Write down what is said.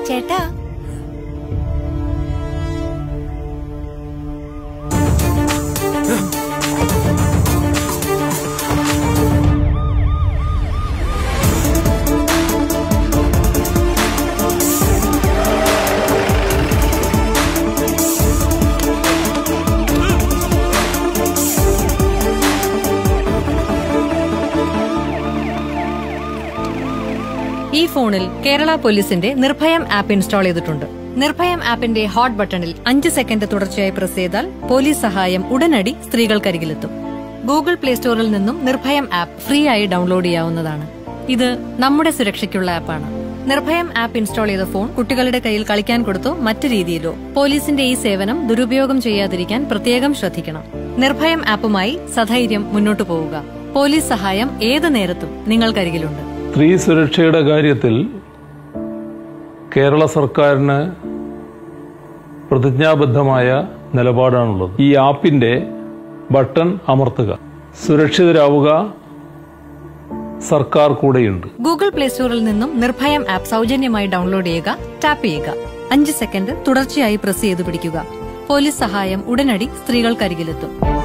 ചേട്ടാ ഈ ഫോണിൽ കേരള പോലീസിന്റെ നിർഭയം ആപ്പ് ഇൻസ്റ്റാൾ ചെയ്തിട്ടുണ്ട് നിർഭയം ആപ്പിന്റെ ഹോട്ട് ബട്ടണിൽ അഞ്ച് സെക്കൻഡ് തുടർച്ചയായി പ്രസ് ചെയ്താൽ പോലീസ് സഹായം ഉടനടി സ്ത്രീകൾക്കരികിലെത്തും ഗൂഗിൾ പ്ലേ സ്റ്റോറിൽ നിന്നും നിർഭയം ആപ്പ് ഫ്രീ ആയി ഡൗൺലോഡ് ചെയ്യാവുന്നതാണ് ഇത് നമ്മുടെ സുരക്ഷയ്ക്കുള്ള ആപ്പാണ് നിർഭയം ആപ്പ് ഇൻസ്റ്റാൾ ചെയ്ത ഫോൺ കുട്ടികളുടെ കയ്യിൽ കളിക്കാൻ കൊടുത്തോ മറ്റു രീതിയിലോ പോലീസിന്റെ ഈ സേവനം ദുരുപയോഗം ചെയ്യാതിരിക്കാൻ പ്രത്യേകം ശ്രദ്ധിക്കണം നിർഭയം ആപ്പുമായി സധൈര്യം മുന്നോട്ടു പോവുക പോലീസ് സഹായം ഏത് നേരത്തും നിങ്ങൾക്കരികിലുണ്ട് സ്ത്രീ സുരക്ഷയുടെ കാര്യത്തിൽ കേരള സർക്കാരിന് പ്രതിജ്ഞാബദ്ധമായ നിലപാടാണുള്ളത് ഈ ആപ്പിന്റെ ബട്ടൺ അമർത്തുക സുരക്ഷിതരാവുക സർക്കാർ കൂടെയുണ്ട് ഗൂഗിൾ പ്ലേ സ്റ്റോറിൽ നിന്നും നിർഭയം ആപ്പ് സൗജന്യമായി ഡൗൺലോഡ് ചെയ്യുക ടാപ്പ് ചെയ്യുക അഞ്ച് സെക്കൻഡ് തുടർച്ചയായി പ്രസ് ചെയ്ത് പിടിക്കുക പോലീസ് സഹായം ഉടനടി സ്ത്രീകൾക്കരികിലെത്തും